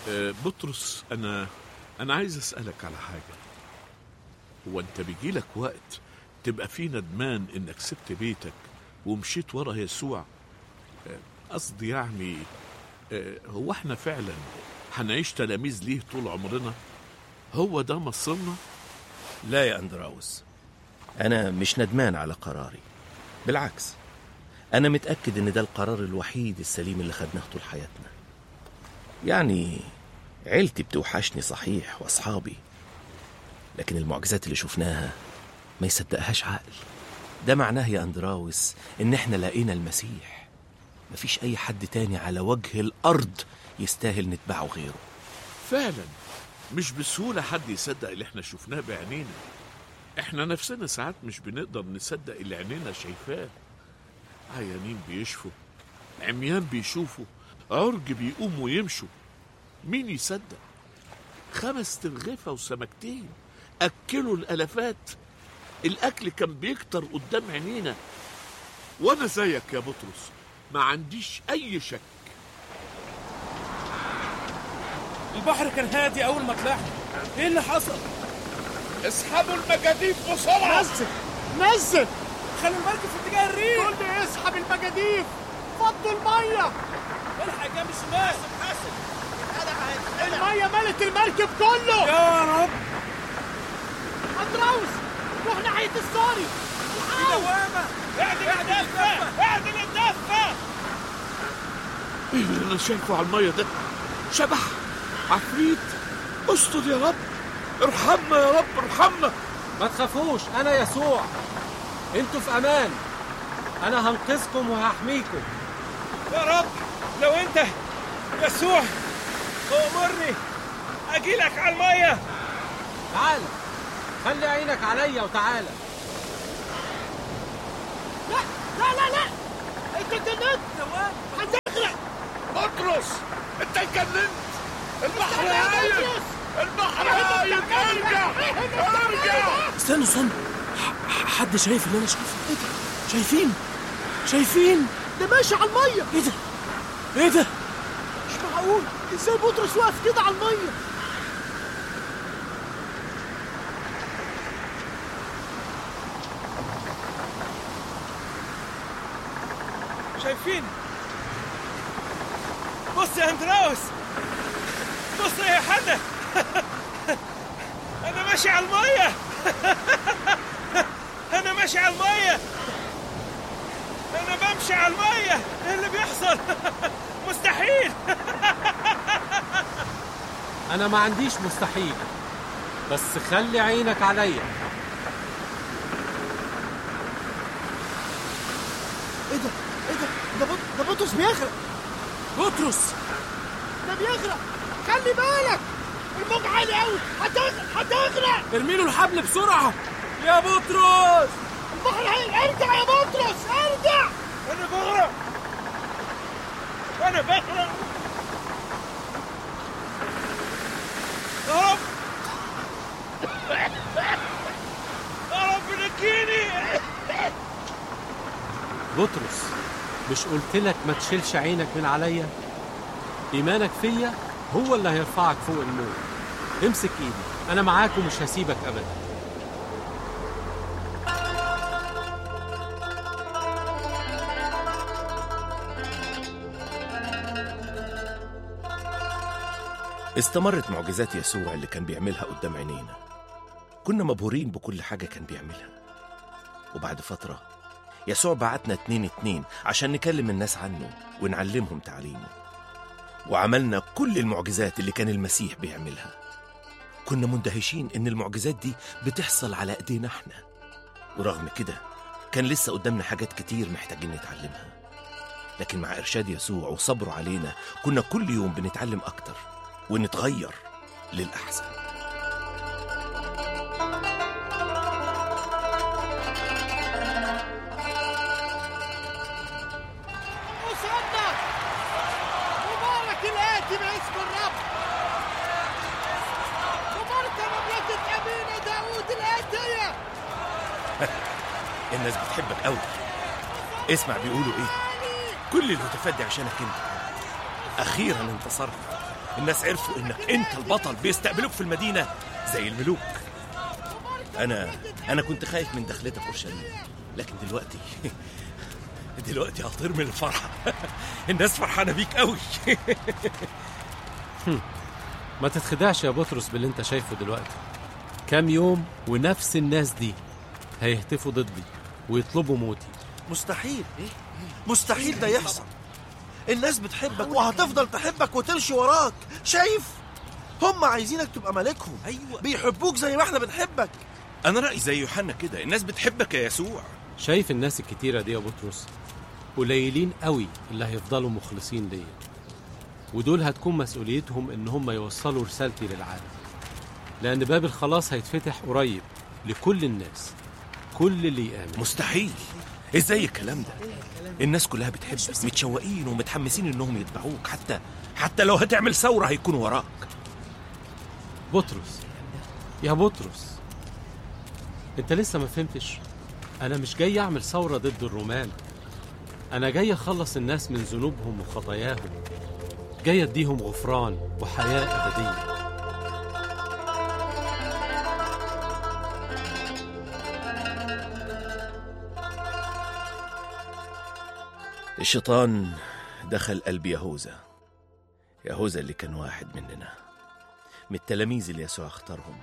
آه، بطرس انا انا عايز اسالك على حاجه هو انت بيجيلك وقت تبقى فيه ندمان انك سبت بيتك ومشيت ورا يسوع آه، قصدي يعني آه، هو احنا فعلا هنعيش تلاميذ ليه طول عمرنا هو ده مصيرنا لا يا أندراوس أنا مش ندمان على قراري بالعكس أنا متأكد إن ده القرار الوحيد السليم اللي خدناه طول حياتنا يعني عيلتي بتوحشني صحيح وأصحابي لكن المعجزات اللي شفناها ما يصدقهاش عقل ده معناه يا أندراوس إن إحنا لقينا المسيح مفيش أي حد تاني على وجه الأرض يستاهل نتبعه غيره فعلا مش بسهولة حد يصدق اللي احنا شفناه بعينينا احنا نفسنا ساعات مش بنقدر نصدق اللي عينينا شايفاه عيانين بيشفوا عميان بيشوفوا عرج بيقوموا ويمشوا مين يصدق خمس ترغفة وسمكتين أكلوا الألفات الأكل كان بيكتر قدام عينينا وأنا زيك يا بطرس ما عنديش أي شك البحر كان هادي اول ما طلعنا ايه اللي حصل اسحبوا المجاديف بسرعة نزل نزل خلوا المركب في اتجاه الريح كل يسحب المجاديف فضوا الميه الحق جنب الشمال الميه ملت المركب كله يا رب اندراوس روح ناحيه الصاري الحقوا دوامه اعدل الدفه اعدل الدفه ايه اللي انا شايفه على الميه ده شبح عفريت استر يا رب ارحمنا يا رب ارحمنا ما تخافوش انا يسوع انتوا في امان انا هنقذكم وهحميكم يا رب لو انت يسوع امرني اجيلك على الميه تعال خلي عينك عليا وتعالى لا لا لا لا انت اتجننت هتغرق بطرس انت اتجننت البحر استنى يا هايل بطرس البحر هايل ارجع ارجع استنوا استنوا ح- حد شايف اللي انا شايفه ايه ده شايفين شايفين ده ماشي على الميه ايه ده ايه ده مش معقول ازاي بطرس واقف كده على الميه شايفين بص يا اندراوس بص يا حدا انا ماشي على الميه انا ماشي على الميه انا بمشي على الميه ايه اللي بيحصل مستحيل انا ما عنديش مستحيل بس خلي عينك عليا ايه ده ايه ده ده, بط... ده بطرس بيغرق بطرس ده بيغرق خلي بالك الموج عالي قوي هتغرق هتغرق ارمي له الحبل بسرعه يا بطرس البحر هي ارجع يا بطرس ارجع انا بغرق انا بغرق يا رب يا رب نجيني بطرس مش قلت لك ما تشيلش عينك من عليا ايمانك فيا هو اللي هيرفعك فوق الموت امسك ايدي انا معاك ومش هسيبك ابدا استمرت معجزات يسوع اللي كان بيعملها قدام عينينا كنا مبهورين بكل حاجة كان بيعملها وبعد فترة يسوع بعتنا اتنين اتنين عشان نكلم الناس عنه ونعلمهم تعليمه وعملنا كل المعجزات اللي كان المسيح بيعملها كنا مندهشين ان المعجزات دي بتحصل على ايدينا احنا ورغم كده كان لسه قدامنا حاجات كتير محتاجين نتعلمها لكن مع ارشاد يسوع وصبره علينا كنا كل يوم بنتعلم اكتر ونتغير للأحسن وصلنا مبارك الآتي باسم الرب مبارك مملكة أبينا داود الآتية الناس بتحبك قوي اسمع بيقولوا ايه كل المتفدي عشانك انت اخيرا انتصرت الناس عرفوا انك انت البطل بيستقبلوك في المدينه زي الملوك انا انا كنت خايف من دخلتك اورشليم لكن دلوقتي دلوقتي هطير من الفرحه الناس فرحانه بيك قوي ما تتخدعش يا بطرس باللي انت شايفه دلوقتي كام يوم ونفس الناس دي هيهتفوا ضدي ويطلبوا موتي مستحيل مستحيل ده يحصل الناس بتحبك وهتفضل تحبك وتمشي وراك شايف هم عايزينك تبقى ملكهم ايوه بيحبوك زي ما احنا بنحبك انا رايي زي يوحنا كده الناس بتحبك يا يسوع شايف الناس الكتيرة دي يا بطرس قليلين قوي اللي هيفضلوا مخلصين ليا ودول هتكون مسؤوليتهم ان هم يوصلوا رسالتي للعالم لان باب الخلاص هيتفتح قريب لكل الناس كل اللي يآمن مستحيل ازاي الكلام ده الناس كلها بتحبك متشوقين ومتحمسين انهم يتبعوك حتى حتى لو هتعمل ثوره هيكونوا وراك بطرس يا بطرس انت لسه ما فهمتش انا مش جاي اعمل ثورة ضد الرومان انا جاي اخلص الناس من ذنوبهم وخطاياهم جاي اديهم غفران وحياة ابدية الشيطان دخل قلب يهوذا يهوذا اللي كان واحد مننا من التلاميذ اللي يسوع اختارهم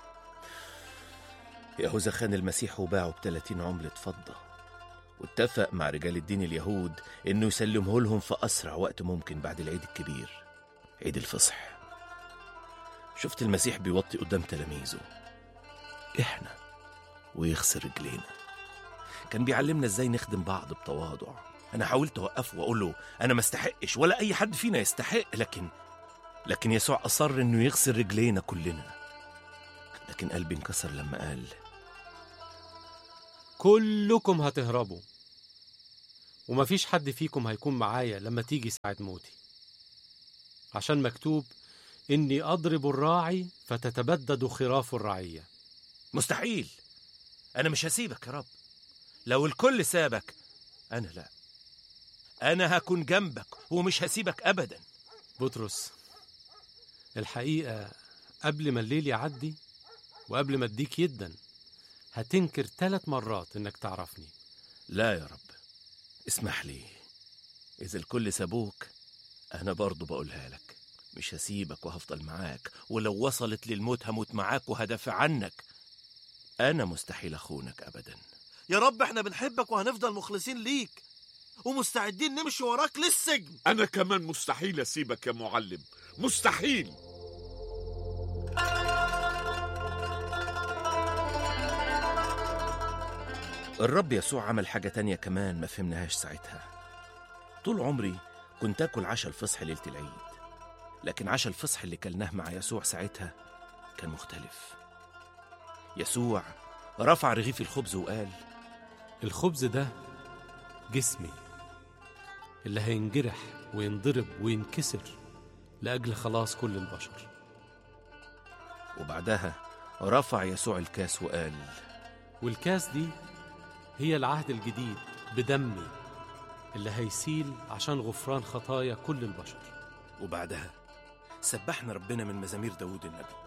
يهوذا خان المسيح وباعه ب 30 عملة فضة واتفق مع رجال الدين اليهود انه يسلمه لهم في اسرع وقت ممكن بعد العيد الكبير عيد الفصح شفت المسيح بيوطي قدام تلاميذه احنا ويخسر رجلينا كان بيعلمنا ازاي نخدم بعض بتواضع انا حاولت اوقفه واقول له انا ما استحقش ولا اي حد فينا يستحق لكن لكن يسوع اصر انه يغسل رجلينا كلنا لكن قلبي انكسر لما قال كلكم هتهربوا ومفيش حد فيكم هيكون معايا لما تيجي ساعة موتي عشان مكتوب إني أضرب الراعي فتتبدد خراف الرعية مستحيل انا مش هسيبك يا رب لو الكل سابك انا لا انا هكون جنبك ومش هسيبك ابدا بطرس الحقيقة قبل ما الليل يعدي وقبل ما اديك يدا هتنكر ثلاث مرات انك تعرفني لا يا رب اسمح لي إذا الكل سابوك أنا برضو بقولها لك مش هسيبك وهفضل معاك ولو وصلت للموت هموت معاك وهدافع عنك أنا مستحيل أخونك أبدا يا رب احنا بنحبك وهنفضل مخلصين ليك ومستعدين نمشي وراك للسجن أنا كمان مستحيل أسيبك يا معلم مستحيل الرب يسوع عمل حاجة تانية كمان ما فهمناهاش ساعتها طول عمري كنت أكل عشاء الفصح ليلة العيد لكن عشاء الفصح اللي كلناه مع يسوع ساعتها كان مختلف يسوع رفع رغيف الخبز وقال الخبز ده جسمي اللي هينجرح وينضرب وينكسر لأجل خلاص كل البشر وبعدها رفع يسوع الكاس وقال والكاس دي هي العهد الجديد بدمي اللي هيسيل عشان غفران خطايا كل البشر وبعدها سبحنا ربنا من مزامير داود النبي